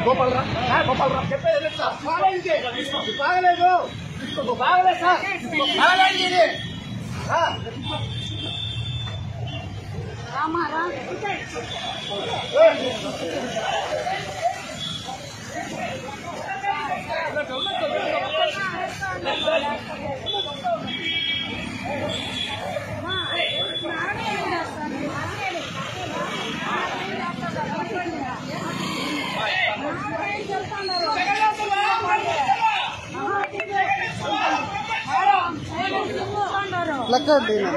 గోపాలరా sir గోపాలరా చెప్పేది లేదు sir బాగలేదు ఇది. బాగలేదు బాగలేదు సార్ బాగలేదు ఇది సార్ లెక్కండి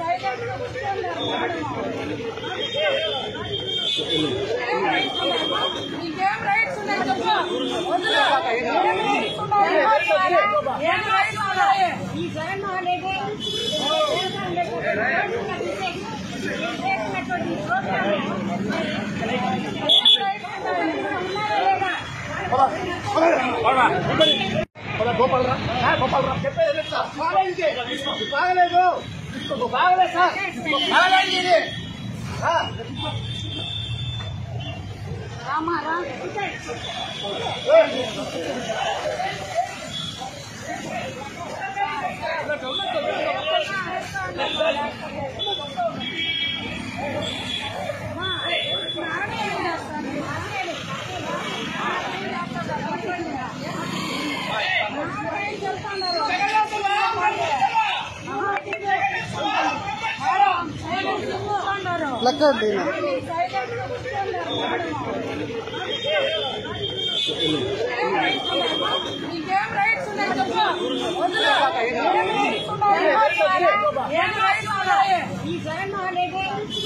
నీకేం రైట్స్ ఉన్నాయి చెప్పు వదిలు. ఏం రైట్స్ ఉన్నాయి? ఏం రైట్స్ ఉన్నాయి? ఈ జగన్ అనేది చేసినటువంటి ప్రోగ్రామ్ ఏం రైట్స్ ఉన్నాయి? ఉన్నారా లేదా? పద గోపాలరా సార్ గోపాలరా చెప్పేది లేదు సార్ బాగలేదు ఇది. బాగలేదు బాగలేదు సార్ బాగలేదు ఇది సార్ రామారా లెక్కండి నీకేం రైట్స్ ఉన్నాయి చెప్పు వదిలు. ఏం రైట్స్ ఉన్నాయి? ఏం రైట్స్ ఉన్నాయి? ఈ జగన్ అనేది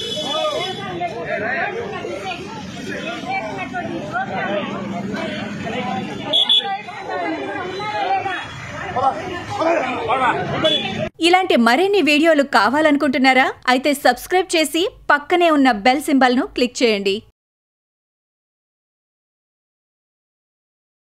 చేసినటువంటి ప్రోగ్రామ్ ఏం రైట్స్ ఉన్నాయి? ఉన్నారా లేదా? ఇలాంటి మరిన్ని వీడియోలు కావాలనుకుంటున్నారా అయితే సబ్స్క్రైబ్ చేసి పక్కనే ఉన్న బెల్ సింబల్ను క్లిక్ చేయండి